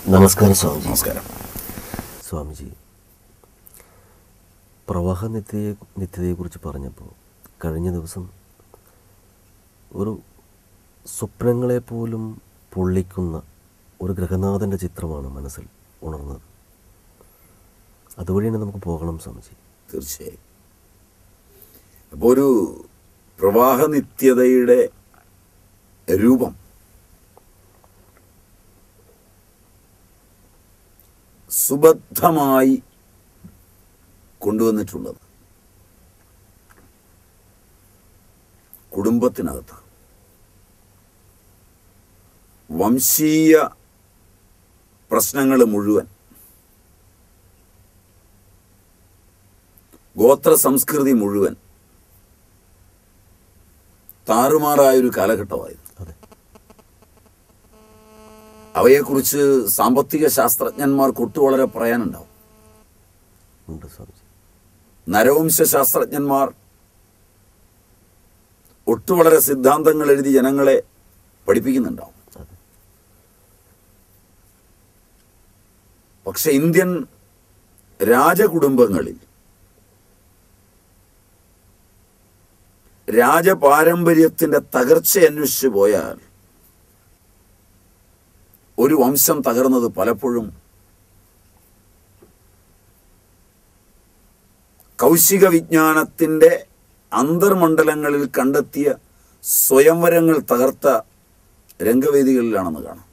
നമസ്കാരം സ്വാമിജി നമസ്കാരം സ്വാമിജി പ്രവാഹ നിത്യയെ നിത്യതയെക്കുറിച്ച് പറഞ്ഞപ്പോൾ കഴിഞ്ഞ ദിവസം ഒരു സ്വപ്നങ്ങളെ പോലും പൊള്ളിക്കുന്ന ഒരു ഗ്രഹനാഥൻ്റെ ചിത്രമാണ് മനസ്സിൽ ഉണർന്നത് അതുവഴി തന്നെ നമുക്ക് പോകണം സ്വാമിജി തീർച്ചയായും അപ്പോൾ ഒരു പ്രവാഹ നിത്യതയുടെ രൂപം സുബദ്ധമായി കൊണ്ടുവന്നിട്ടുള്ളത് കുടുംബത്തിനകത്ത് വംശീയ പ്രശ്നങ്ങൾ മുഴുവൻ ഗോത്ര സംസ്കൃതി മുഴുവൻ താറുമാറായൊരു കാലഘട്ടമായിരുന്നു അതെ അവയെക്കുറിച്ച് സാമ്പത്തിക ശാസ്ത്രജ്ഞന്മാർക്ക് ഒട്ടു വളരെ പറയാനുണ്ടാവും ഉണ്ട് സ്വാമിജി നരവംശ ശാസ്ത്രജ്ഞന്മാർ ഒട്ടു വളരെ സിദ്ധാന്തങ്ങൾ എഴുതി ജനങ്ങളെ പഠിപ്പിക്കുന്നുണ്ടാവും അതെ പക്ഷെ ഇന്ത്യൻ രാജകുടുംബങ്ങളിൽ രാജപാരമ്പര്യത്തിന്റെ തകർച്ച അന്വേഷിച്ചു പോയാൽ ഒരു വംശം തകർന്നത് പലപ്പോഴും കൗശിക വിജ്ഞാനത്തിന്റെ അന്തർമണ്ഡലങ്ങളിൽ കണ്ടെത്തിയ സ്വയംവരങ്ങൾ തകർത്ത രംഗവേദികളിലാണെന്ന് കാണാം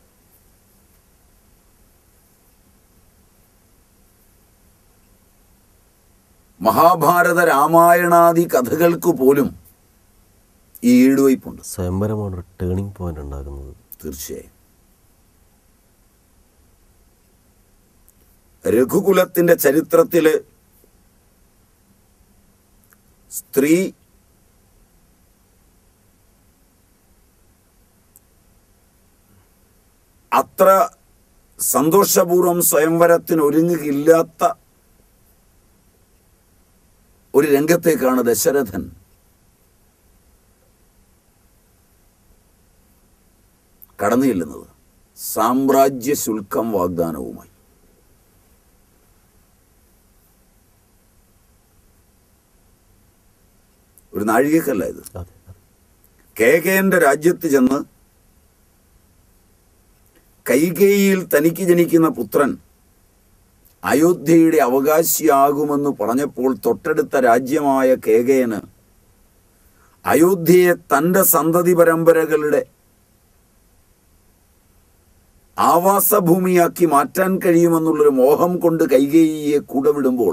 മഹാഭാരത രാമായണാദി കഥകൾക്ക് പോലും ഈ ഈടുവയ്പുണ്ട് സ്വയംവരമാണ് ഒരു ടേണിംഗ് പോയിന്റ് ഉണ്ടാകുന്നത് തീർച്ചയായും രഘുകുലത്തിന്റെ ചരിത്രത്തില് സ്ത്രീ അത്ര സന്തോഷപൂർവം സ്വയംവരത്തിന് ഒരുങ്ങുകയില്ലാത്ത ഒരു രംഗത്തേക്കാണ് ദശരഥൻ കടന്നു ചെല്ലുന്നത് സാമ്രാജ്യ ശുൽക്കം വാഗ്ദാനവുമായി ഒരു നാഴികക്കല്ല ഇത് അതെ അതെ കേകയന്റെ രാജ്യത്ത് ചെന്ന് കൈകേയിയിൽ തനിക്ക് ജനിക്കുന്ന പുത്രൻ അയോധ്യയുടെ അവകാശിയാകുമെന്ന് പറഞ്ഞപ്പോൾ തൊട്ടടുത്ത രാജ്യമായ കേകയന് അയോധ്യയെ തന്റെ സന്തതി പരമ്പരകളുടെ ആവാസഭൂമിയാക്കി മാറ്റാൻ കഴിയുമെന്നുള്ളൊരു മോഹം കൊണ്ട് കൈകേയിയെ കൂടെ വിടുമ്പോൾ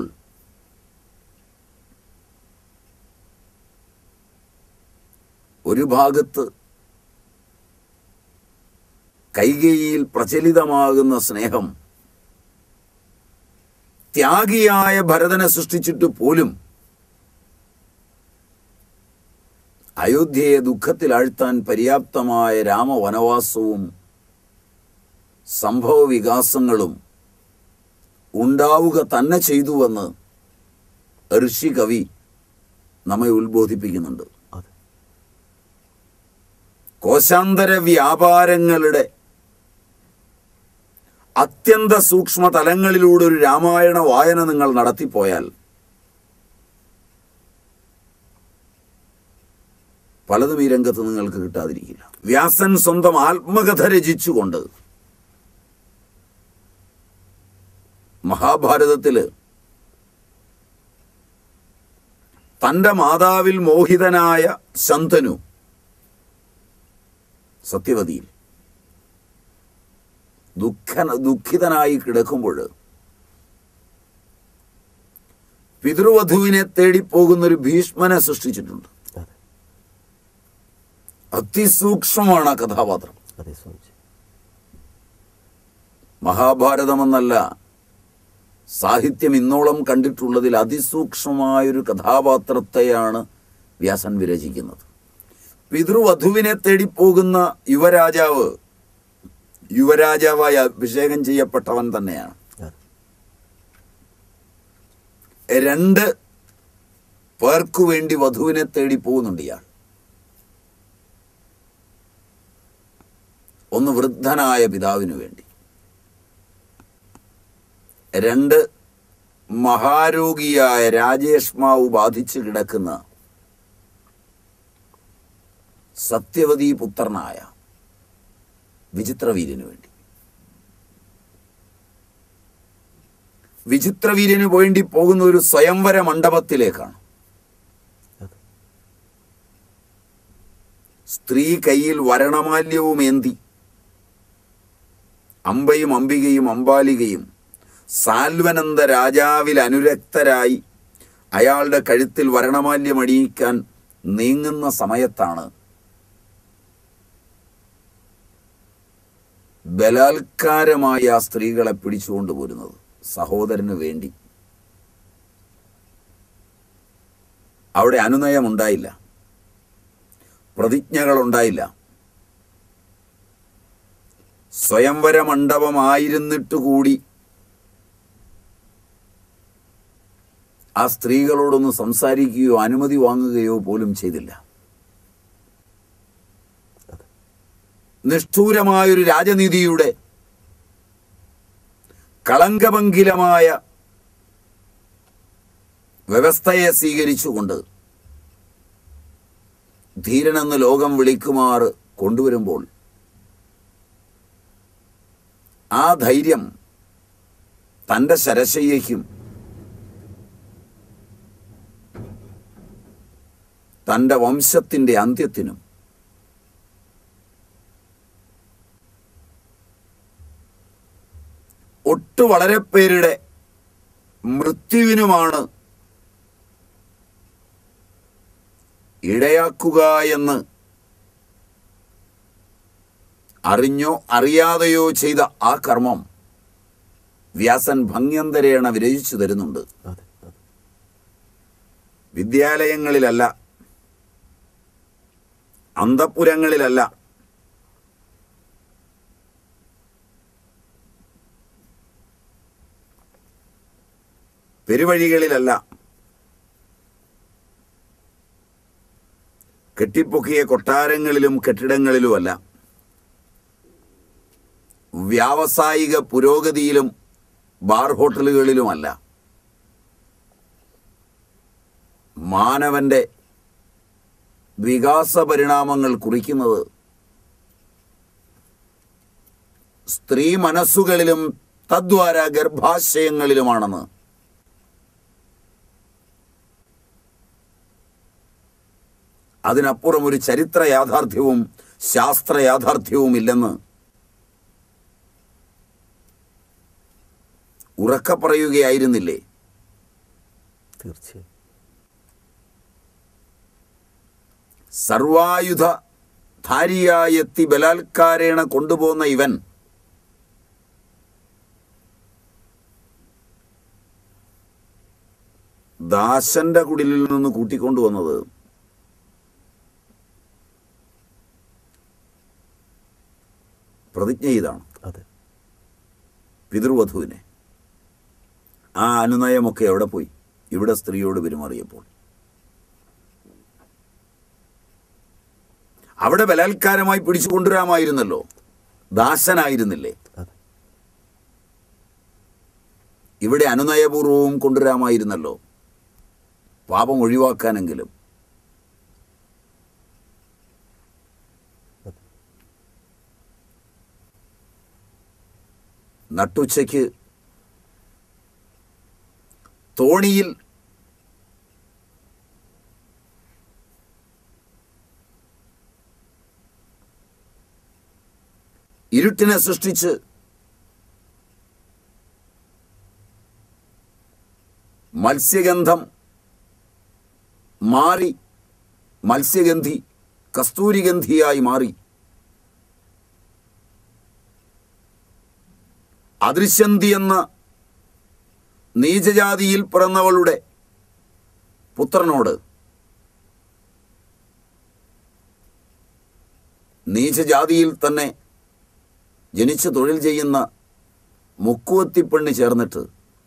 ഒരു ഭാഗത്ത് കൈകേയിയിൽ പ്രചലിതമാകുന്ന സ്നേഹം ത്യാഗിയായ ഭരതനെ സൃഷ്ടിച്ചിട്ട് പോലും അയോധ്യയെ ദുഃഖത്തിലാഴ്ത്താൻ പര്യാപ്തമായ രാമവനവാസവും സംഭവ വികാസങ്ങളും ഉണ്ടാവുക തന്നെ ചെയ്തുവെന്ന് ഋഷി കവി നമ്മെ ഉത്ബോധിപ്പിക്കുന്നുണ്ട് അതെ കോശാന്തര വ്യാപാരങ്ങളുടെ അത്യന്ത സൂക്ഷ്മ തലങ്ങളിലൂടെ ഒരു രാമായണ വായന നിങ്ങൾ നടത്തിപ്പോയാൽ പലതും ഈ രംഗത്ത് നിങ്ങൾക്ക് കിട്ടാതിരിക്കില്ല വ്യാസൻ സ്വന്തം ആത്മകഥ രചിച്ചുകൊണ്ട് മഹാഭാരതത്തില് തന്റെ മാതാവിൽ മോഹിതനായ ശന്തനു സത്യവതിയിൽ ദുഃഖ ദുഃഖിതനായി കിടക്കുമ്പോൾ പിതൃവധുവിനെ തേടിപ്പോകുന്ന ഒരു ഭീഷ്മനെ സൃഷ്ടിച്ചിട്ടുണ്ട് അതെ അതിസൂക്ഷ്മമാണ് ആ കഥാപാത്രം അതെ സ്വാമിജി മഹാഭാരതമെന്നല്ല സാഹിത്യം ഇന്നോളം കണ്ടിട്ടുള്ളതിൽ അതിസൂക്ഷ്മമായൊരു കഥാപാത്രത്തെയാണ് വ്യാസൻ വിരചിക്കുന്നത് പിതൃവധുവിനെ തേടിപ്പോകുന്ന യുവരാജാവ് യുവരാജാവായി അഭിഷേകം ചെയ്യപ്പെട്ടവൻ തന്നെയാണ് അതെ രണ്ട് പേർക്കു വേണ്ടി വധുവിനെ തേടി പോകുന്നുണ്ട് ഇയാൾ ഒന്ന് വൃദ്ധനായ പിതാവിനു വേണ്ടി രണ്ട് മഹാരോഗിയായ രാജേഷ്മാവ് ബാധിച്ച് കിടക്കുന്ന സത്യവതി പുത്രനായ വിചിത്രവീര്യന് വേണ്ടി വിചിത്രവീര്യന് വേണ്ടി പോകുന്ന ഒരു സ്വയംവര മണ്ഡപത്തിലേക്കാണ് അതെ സ്ത്രീ കയ്യിൽ വരണമാല്യവും ഏന്തി അമ്പയും അംബികയും അമ്പാലികയും സാൽവനന്ദ രാജാവിൽ അനുരക്തരായി അയാളുടെ കഴുത്തിൽ വരണമാല്യം അണിയിക്കാൻ നീങ്ങുന്ന സമയത്താണ് ബലാത്കാരമായി ആ സ്ത്രീകളെ പിടിച്ചുകൊണ്ട് പോരുന്നത് സഹോദരന് വേണ്ടി അവിടെ അനുനയമുണ്ടായില്ല പ്രതിജ്ഞകളുണ്ടായില്ല സ്വയംവര മണ്ഡപമായിരുന്നിട്ട് കൂടി ആ സ്ത്രീകളോടൊന്ന് സംസാരിക്കുകയോ അനുമതി വാങ്ങുകയോ പോലും ചെയ്തില്ല നിഷ്ഠൂരമായൊരു രാജനീതിയുടെ കളങ്കഭംഗിലമായ വ്യവസ്ഥയെ സ്വീകരിച്ചുകൊണ്ട് ധീരനെന്ന് ലോകം വിളിക്കുമാറ് കൊണ്ടുവരുമ്പോൾ ആ ധൈര്യം തൻ്റെ ശരശയ്യയ്ക്കും തൻ്റെ വംശത്തിൻ്റെ അന്ത്യത്തിനും ഒട്ടു വളരെ പേരുടെ മൃത്യുവിനുമാണ് ഇടയാക്കുക എന്ന് അറിഞ്ഞോ അറിയാതെയോ ചെയ്ത ആ കർമ്മം വ്യാസൻ ഭംഗ്യന്തരേണ വിരചിച്ചു തരുന്നുണ്ട് അതെ അതെ വിദ്യാലയങ്ങളിലല്ല അന്തപ്പുരങ്ങളിലല്ല പെരുവഴികളിലല്ല കെട്ടിപ്പൊക്കിയ കൊട്ടാരങ്ങളിലും കെട്ടിടങ്ങളിലുമല്ല വ്യാവസായിക പുരോഗതിയിലും ബാർ ഹോട്ടലുകളിലുമല്ല മാനവന്റെ വികാസ പരിണാമങ്ങൾ കുറിക്കുന്നത് സ്ത്രീ മനസ്സുകളിലും തദ്വാര ഗർഭാശയങ്ങളിലുമാണെന്ന് അതിനപ്പുറം ഒരു ചരിത്ര യാഥാർത്ഥ്യവും ശാസ്ത്ര യാഥാർത്ഥ്യവും ഇല്ലെന്ന് ഉറക്ക പറയുകയായിരുന്നില്ലേ തീർച്ചയായും സർവായുധ ധാരിയായെത്തി ബലാത്കാരേണ കൊണ്ടുപോകുന്ന ഇവൻ ദാസന്റെ കുടിലിൽ നിന്ന് കൂട്ടിക്കൊണ്ടുവന്നത് പ്രതിജ്ഞ ചെയ്താണ് അതെ പിതൃവധുവിനെ ആ അനുനയമൊക്കെ എവിടെ പോയി ഇവിടെ സ്ത്രീയോട് പെരുമാറിയപ്പോൾ അവിടെ ബലാത്കാരമായി പിടിച്ചു കൊണ്ടുവരാമായിരുന്നല്ലോ ദാസനായിരുന്നില്ലേ അതെ ഇവിടെ അനുനയപൂർവവും കൊണ്ടുവരാമായിരുന്നല്ലോ പാപം ഒഴിവാക്കാനെങ്കിലും നട്ടുച്ചയ്ക്ക് തോണിയിൽ ഇരുട്ടിനെ സൃഷ്ടിച്ച് മത്സ്യഗന്ധം മാറി മത്സ്യഗന്ധി കസ്തൂരിഗന്ധിയായി മാറി അദൃശ്യന്തി എന്ന നീചജാതിയിൽ പിറന്നവളുടെ പുത്രനോട് നീചജാതിയിൽ തന്നെ ജനിച്ച് തൊഴിൽ ചെയ്യുന്ന മുക്കുവത്തിപ്പെണ്ണ് ചേർന്നിട്ട്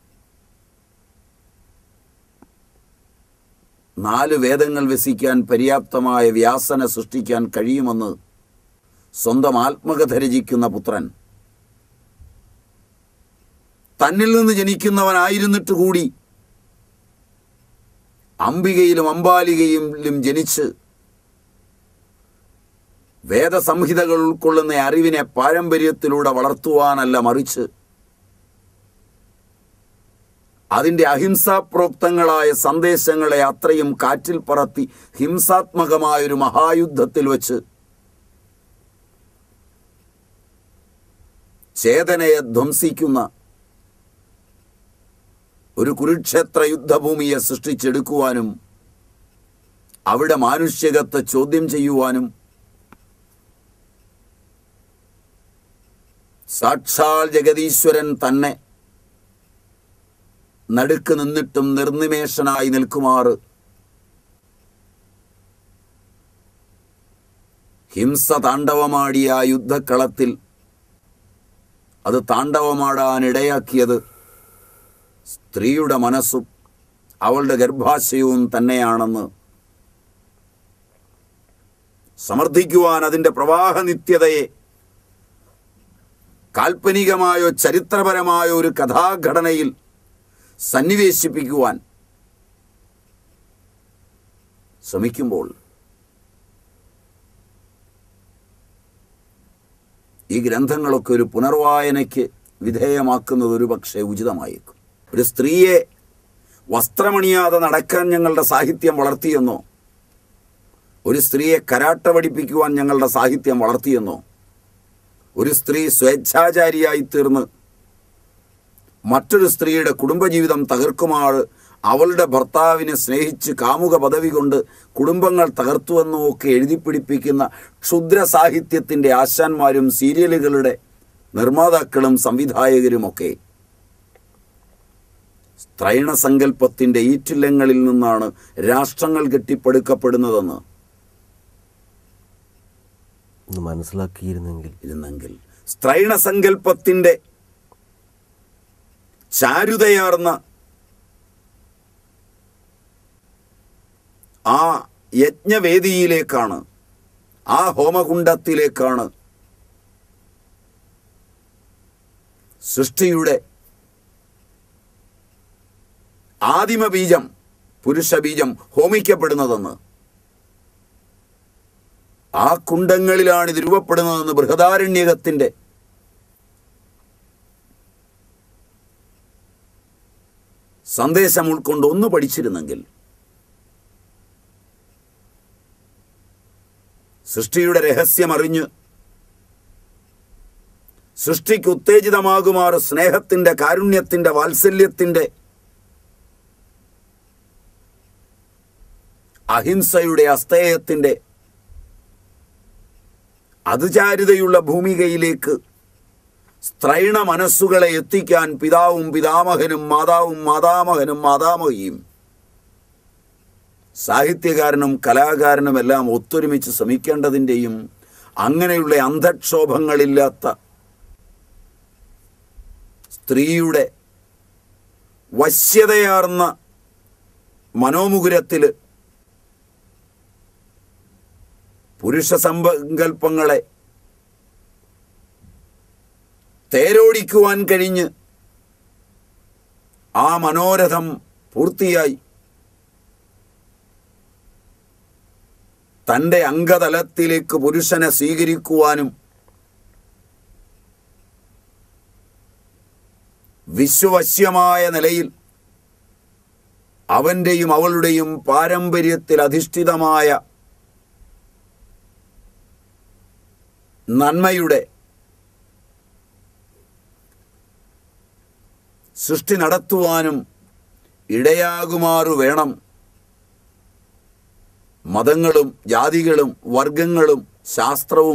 നാല് വേദങ്ങൾ വ്യസിക്കാൻ പര്യാപ്തമായ വ്യാസന സൃഷ്ടിക്കാൻ കഴിയുമെന്ന് സ്വന്തം ആത്മകഥ രചിക്കുന്ന പുത്രൻ തന്നിൽ നിന്ന് ജനിക്കുന്നവനായിരുന്നിട്ട് കൂടി അംബികയിലും അമ്പാലികയിലും ജനിച്ച് വേദസംഹിതകൾ ഉൾക്കൊള്ളുന്ന അറിവിനെ പാരമ്പര്യത്തിലൂടെ വളർത്തുവാനല്ല മറിച്ച് അതിൻ്റെ അഹിംസാപ്രോക്തങ്ങളായ സന്ദേശങ്ങളെ അത്രയും കാറ്റിൽ പറത്തി ഹിംസാത്മകമായൊരു മഹായുദ്ധത്തിൽ വച്ച് ചേതനയെ ധ്വംസിക്കുന്ന ഒരു കുരുക്ഷേത്ര യുദ്ധഭൂമിയെ സൃഷ്ടിച്ചെടുക്കുവാനും അവിടെ മാനുഷ്യകത്തെ ചോദ്യം ചെയ്യുവാനും സാക്ഷാൽ ജഗതീശ്വരൻ തന്നെ നടുക്ക് നിന്നിട്ടും നിർനിമേഷനായി നിൽക്കുമാറ് ഹിംസ താണ്ഡവമാടിയ ആ യുദ്ധക്കളത്തിൽ അത് താണ്ഡവമാടാൻ ഇടയാക്കിയത് സ്ത്രീയുടെ മനസ്സും അവളുടെ ഗർഭാശയവും തന്നെയാണെന്ന് സമർത്ഥിക്കുവാൻ അതിൻ്റെ പ്രവാഹ നിത്യതയെ കാൽപ്പനികമായോ ചരിത്രപരമായോ ഒരു കഥാഘടനയിൽ സന്നിവേശിപ്പിക്കുവാൻ ശ്രമിക്കുമ്പോൾ ഈ ഗ്രന്ഥങ്ങളൊക്കെ ഒരു പുനർവായനയ്ക്ക് വിധേയമാക്കുന്നത് ഒരു പക്ഷേ ഉചിതമായേക്കും ഒരു സ്ത്രീയെ വസ്ത്രമണിയാതെ നടക്കാൻ ഞങ്ങളുടെ സാഹിത്യം വളർത്തിയെന്നോ ഒരു സ്ത്രീയെ കരാട്ട പഠിപ്പിക്കുവാൻ ഞങ്ങളുടെ സാഹിത്യം വളർത്തിയെന്നോ ഒരു സ്ത്രീ സ്വേച്ഛാചാരിയായി തീർന്ന് മറ്റൊരു സ്ത്രീയുടെ കുടുംബജീവിതം തകർക്കുമാൾ അവളുടെ ഭർത്താവിനെ സ്നേഹിച്ച് കാമുക പദവി കൊണ്ട് കുടുംബങ്ങൾ തകർത്തുവെന്നും ഒക്കെ എഴുതിപ്പിടിപ്പിക്കുന്ന ക്ഷുദ്ര സാഹിത്യത്തിൻ്റെ ആശാന്മാരും സീരിയലുകളുടെ നിർമ്മാതാക്കളും സംവിധായകരുമൊക്കെ സ്ത്രൈണസങ്കല്പത്തിൻ്റെ ഈറ്റില്ലങ്ങളിൽ നിന്നാണ് രാഷ്ട്രങ്ങൾ കെട്ടിപ്പടുക്കപ്പെടുന്നതെന്ന് ഒന്ന് മനസ്സിലാക്കിയിരുന്നെങ്കിൽ ഇരുന്നെങ്കിൽ സ്ത്രൈണസങ്കല്പത്തിൻ്റെ ചാരുതയാർന്ന ആ യജ്ഞവേദിയിലേക്കാണ് ആ ഹോമകുണ്ടത്തിലേക്കാണ് സൃഷ്ടിയുടെ ആദിമ ബീജം പുരുഷ ബീജം ഹോമിക്കപ്പെടുന്നതെന്ന് ആ കുണ്ടങ്ങളിലാണ് ഇത് രൂപപ്പെടുന്നതെന്ന് ബൃഹദാരണ്യകത്തിൻ്റെ സന്ദേശം ഉൾക്കൊണ്ട് ഒന്ന് പഠിച്ചിരുന്നെങ്കിൽ സൃഷ്ടിയുടെ രഹസ്യമറിഞ്ഞ് സൃഷ്ടിക്ക് ഉത്തേജിതമാകുമാറ് സ്നേഹത്തിൻ്റെ കാരുണ്യത്തിൻ്റെ വാത്സല്യത്തിൻ്റെ അഹിംസയുടെ അസ്തേയത്തിൻ്റെ അതുചാരുതയുള്ള ഭൂമികയിലേക്ക് സ്ത്രൈണ മനസ്സുകളെ എത്തിക്കാൻ പിതാവും പിതാമഹനും മാതാവും മാതാമഹനും മാതാമഹിയും സാഹിത്യകാരനും കലാകാരനുമെല്ലാം ഒത്തൊരുമിച്ച് ശ്രമിക്കേണ്ടതിൻ്റെയും അങ്ങനെയുള്ള അന്ധക്ഷോഭങ്ങളില്ലാത്ത സ്ത്രീയുടെ വശ്യതയാർന്ന മനോമുകുരത്തിൽ പുരുഷ സങ്കല്പങ്ങളെ തേരോടിക്കുവാൻ കഴിഞ്ഞ് ആ മനോരഥം പൂർത്തിയായി തൻ്റെ അംഗതലത്തിലേക്ക് പുരുഷനെ സ്വീകരിക്കുവാനും വിശ്വവശ്യമായ നിലയിൽ അവൻ്റെയും അവളുടെയും പാരമ്പര്യത്തിൽ അധിഷ്ഠിതമായ നന്മയുടെ സൃഷ്ടി നടത്തുവാനും ഇടയാകുമാറു വേണം മതങ്ങളും ജാതികളും വർഗങ്ങളും ശാസ്ത്രവും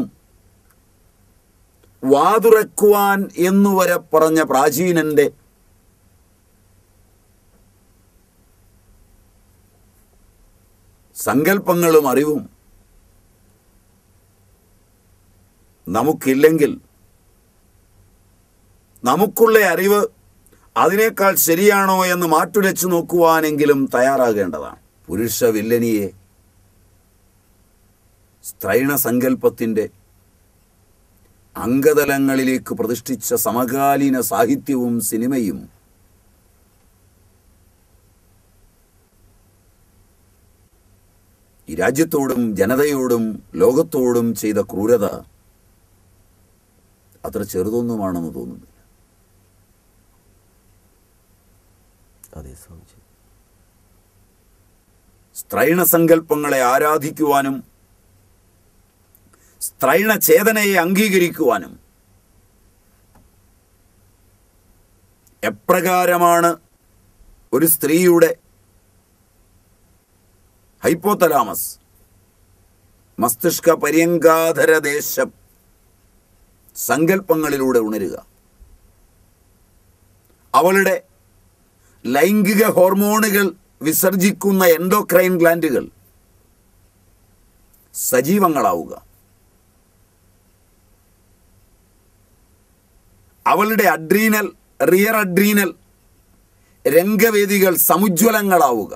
വാതുറക്കുവാൻ എന്നുവരെ പറഞ്ഞ പ്രാചീനന്റെ സങ്കല്പങ്ങളും അറിവും നമുക്കില്ലെങ്കിൽ നമുക്കുള്ള അറിവ് അതിനേക്കാൾ ശരിയാണോ എന്ന് മാറ്റുരച്ചു നോക്കുവാനെങ്കിലും തയ്യാറാകേണ്ടതാണ് പുരുഷ വില്ലനിയെ സ്ത്രൈണ സങ്കല്പത്തിൻ്റെ അംഗതലങ്ങളിലേക്ക് പ്രതിഷ്ഠിച്ച സമകാലീന സാഹിത്യവും സിനിമയും ഈ രാജ്യത്തോടും ജനതയോടും ലോകത്തോടും ചെയ്ത ക്രൂരത അത്ര ചെറുതൊന്നുമാണെന്ന് തോന്നുന്നില്ല അതെ സ്വാമിജി സ്ത്രൈണ സങ്കല്പങ്ങളെ ആരാധിക്കുവാനും സ്ത്രൈണ ചേതനയെ അംഗീകരിക്കുവാനും എപ്രകാരമാണ് ഒരു സ്ത്രീയുടെ ഹൈപ്പോതലാമസ് മസ്തിഷ്ക പര്യങ്കാധര ദേശം സങ്കല്പങ്ങളിലൂടെ ഉണരുക അവളുടെ ലൈംഗിക ഹോർമോണുകൾ വിസർജിക്കുന്ന എൻഡോക്രൈൻ ഗ്ലാൻഡുകൾ സജീവങ്ങളാവുക അവളുടെ അഡ്രീനൽ റിയർ അഡ്രീനൽ രംഗവേദികൾ സമുജ്വലങ്ങളാവുക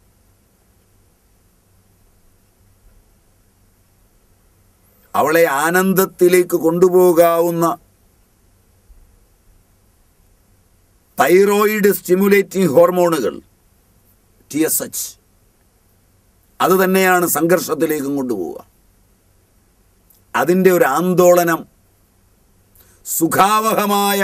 അവളെ ആനന്ദത്തിലേക്ക് കൊണ്ടുപോകാവുന്ന തൈറോയിഡ് സ്റ്റിമുലേറ്റിംഗ് ഹോർമോണുകൾ ടി എസ് എച്ച് അത് തന്നെയാണ് സംഘർഷത്തിലേക്കും കൊണ്ടുപോവുക അതിൻ്റെ ഒരു ആന്തോളനം സുഖാവഹമായ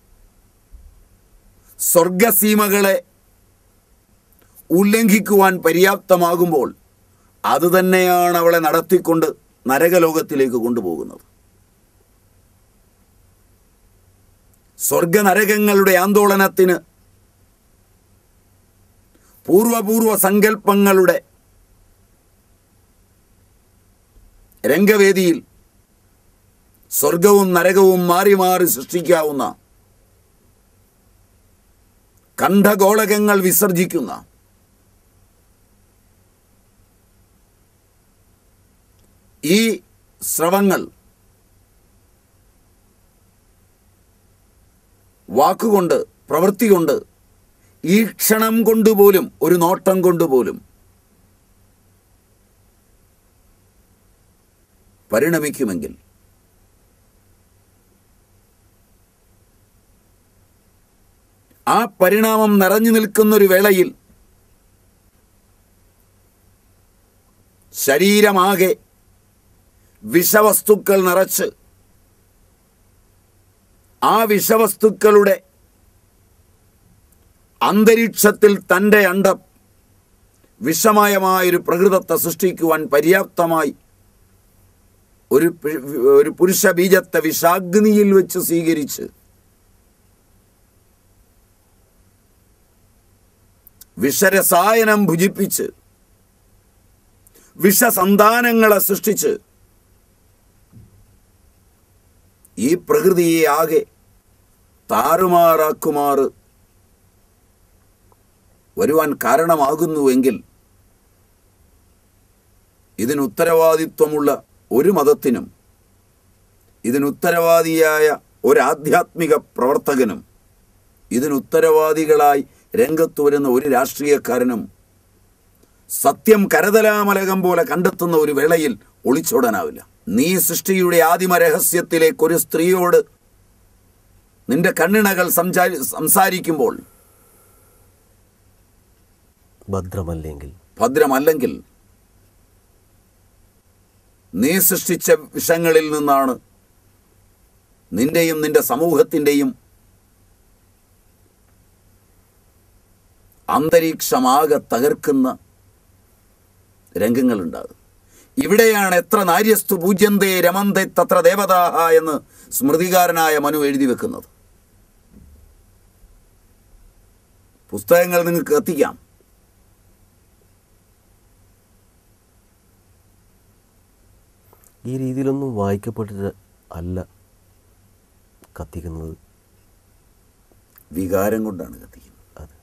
സ്വർഗസീമകളെ ഉല്ലംഘിക്കുവാൻ പര്യാപ്തമാകുമ്പോൾ അത് തന്നെയാണ് അവളെ നടത്തിക്കൊണ്ട് നരകലോകത്തിലേക്ക് കൊണ്ടുപോകുന്നത് സ്വർഗനരകങ്ങളുടെ ആന്തോളനത്തിന് പൂർവപൂർവ സങ്കല്പങ്ങളുടെ രംഗവേദിയിൽ സ്വർഗവും നരകവും മാറി മാറി സൃഷ്ടിക്കാവുന്ന കണ്ഠഗോളകങ്ങൾ വിസർജിക്കുന്ന ഈ സ്രവങ്ങൾ വാക്കുകൊണ്ട് പ്രവൃത്തി കൊണ്ട് ഈ ക്ഷണം കൊണ്ടുപോലും ഒരു നോട്ടം കൊണ്ടുപോലും പരിണമിക്കുമെങ്കിൽ ആ പരിണാമം നിറഞ്ഞു നിൽക്കുന്നൊരു വേളയിൽ ശരീരമാകെ വിഷവസ്തുക്കൾ നിറച്ച് ആ വിഷവസ്തുക്കളുടെ അന്തരീക്ഷത്തിൽ തൻ്റെ അണ്ടം വിഷമയമായൊരു പ്രകൃതത്തെ സൃഷ്ടിക്കുവാൻ പര്യാപ്തമായി ഒരു പി- ഒരു പുരുഷ ബീജത്തെ വിഷാഗ്നിയിൽ വെച്ച് സ്വീകരിച്ച് വിഷരസായനം ഭുജിപ്പിച്ച് വിഷസന്താനങ്ങളെ സൃഷ്ടിച്ച് ഈ പ്രകൃതിയെ ആകെ താറുമാറാക്കുമാറ് വരുവാൻ കാരണമാകുന്നുവെങ്കിൽ ഇതിന് ഉത്തരവാദിത്വമുള്ള ഒരു മതത്തിനും ഇതിനുത്തരവാദിയായ ഒരു ആധ്യാത്മിക പ്രവർത്തകനും ഇതിനുത്തരവാദികളായി രംഗത്ത് വരുന്ന ഒരു രാഷ്ട്രീയക്കാരനും സത്യം കരതലാമലകം പോലെ കണ്ടെത്തുന്ന ഒരു വേളയിൽ ഒളിച്ചോടാനാവില്ല നീ സൃഷ്ടിയുടെ ആദിമ രഹസ്യത്തിലേക്ക് ഒരു സ്ത്രീയോട് നിന്റെ കണ്ണിണകൾ സംസാരി സംസാരിക്കുമ്പോൾ ഭദ്രമല്ലെങ്കിൽ ഭദ്രമല്ലെങ്കിൽ നീ സൃഷ്ടിച്ച വിഷങ്ങളിൽ നിന്നാണ് നിന്റെയും നിന്റെ സമൂഹത്തിൻ്റെയും അന്തരീക്ഷമാകെ തകർക്കുന്ന രംഗങ്ങളുണ്ടാകും ഇവിടെയാണ് എത്ര നാര്യസ്തു പൂജ്യന്തേ രമന്തേ തത്ര ദേവതാഹ എന്ന് സ്മൃതികാരനായ മനു എഴുതി വെക്കുന്നത് പുസ്തകങ്ങൾ നിങ്ങൾക്ക് എത്തിക്കാം ഈ രീതിയിലൊന്നും വായിക്കപ്പെട്ടിട്ട് അല്ല കത്തിക്കുന്നത് വികാരം കൊണ്ടാണ് കത്തിക്കുന്നത് അതെ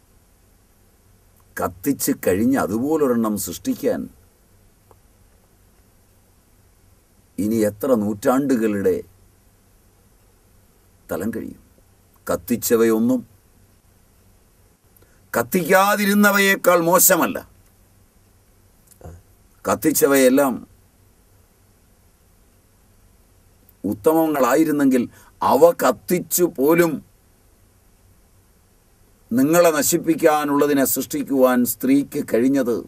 കത്തിച്ച് കഴിഞ്ഞ് അതുപോലൊരെണ്ണം സൃഷ്ടിക്കാൻ ഇനി എത്ര നൂറ്റാണ്ടുകളുടെ തലം കഴിയും കത്തിച്ചവയൊന്നും കത്തിക്കാതിരുന്നവയേക്കാൾ മോശമല്ല കത്തിച്ചവയെല്ലാം ഉത്തമങ്ങളായിരുന്നെങ്കിൽ അവ കത്തിച്ചു പോലും നിങ്ങളെ നശിപ്പിക്കാനുള്ളതിനെ സൃഷ്ടിക്കുവാൻ സ്ത്രീക്ക് കഴിഞ്ഞത്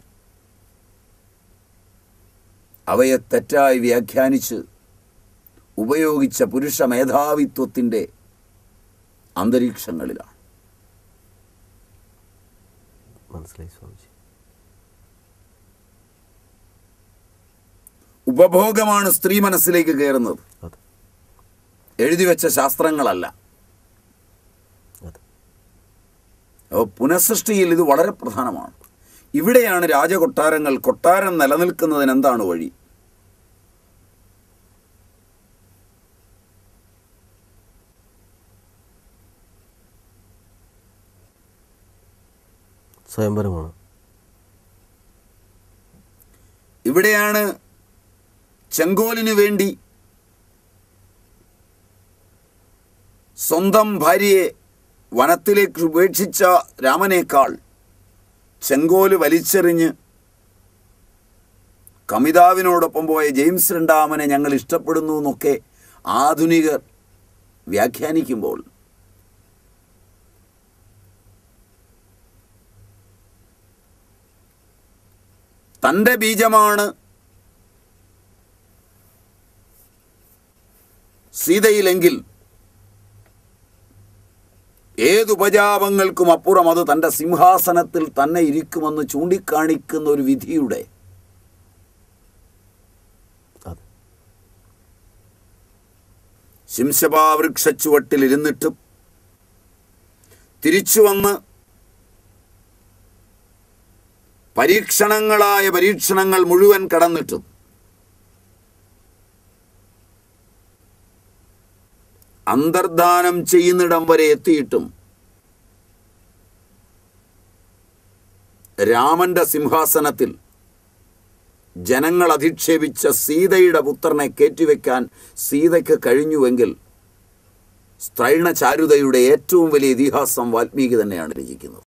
അവയെ തെറ്റായി വ്യാഖ്യാനിച്ച് ഉപയോഗിച്ച പുരുഷ മേധാവിത്വത്തിൻ്റെ അന്തരീക്ഷങ്ങളിലാണ് മനസ്സിലായി സ്വാമിജി ഉപഭോഗമാണ് സ്ത്രീ മനസ്സിലേക്ക് കയറുന്നത് അതെ എഴുതി വെച്ച ശാസ്ത്രങ്ങളല്ല അതെ അപ്പോൾ പുനഃസൃഷ്ടിയിൽ ഇത് വളരെ പ്രധാനമാണ് ഇവിടെയാണ് രാജകൊട്ടാരങ്ങൾ കൊട്ടാരം നിലനിൽക്കുന്നതിന് എന്താണ് വഴി സ്വയംവരമാണ് ഇവിടെയാണ് ചെങ്കോലിനു വേണ്ടി സ്വന്തം ഭാര്യയെ വനത്തിലേക്ക് ഉപേക്ഷിച്ച രാമനേക്കാൾ ചെങ്കോല് വലിച്ചെറിഞ്ഞ് കമിതാവിനോടൊപ്പം പോയ ജെയിംസ് രണ്ടാമനെ ഞങ്ങൾ ഇഷ്ടപ്പെടുന്നു എന്നൊക്കെ ആധുനികർ വ്യാഖ്യാനിക്കുമ്പോൾ തൻ്റെ ബീജമാണ് സീതയിലെങ്കിൽ ഏതുപജാപങ്ങൾക്കും അപ്പുറം അത് തൻ്റെ സിംഹാസനത്തിൽ തന്നെ ഇരിക്കുമെന്ന് ചൂണ്ടിക്കാണിക്കുന്ന ഒരു വിധിയുടെ അതെ ശിംശപാവൃക്ഷച്ചുവട്ടിലിരുന്നിട്ടും തിരിച്ചു വന്ന് പരീക്ഷണങ്ങളായ പരീക്ഷണങ്ങൾ മുഴുവൻ കടന്നിട്ടും അന്തർദാനം ചെയ്യുന്നിടം വരെ എത്തിയിട്ടും രാമന്റെ സിംഹാസനത്തിൽ ജനങ്ങൾ അധിക്ഷേപിച്ച സീതയുടെ പുത്രനെ കയറ്റിവെക്കാൻ സീതയ്ക്ക് കഴിഞ്ഞുവെങ്കിൽ സ്ത്രൈണചാരുതയുടെ ഏറ്റവും വലിയ ഇതിഹാസം വാൽമീകി തന്നെയാണ് രചിക്കുന്നത്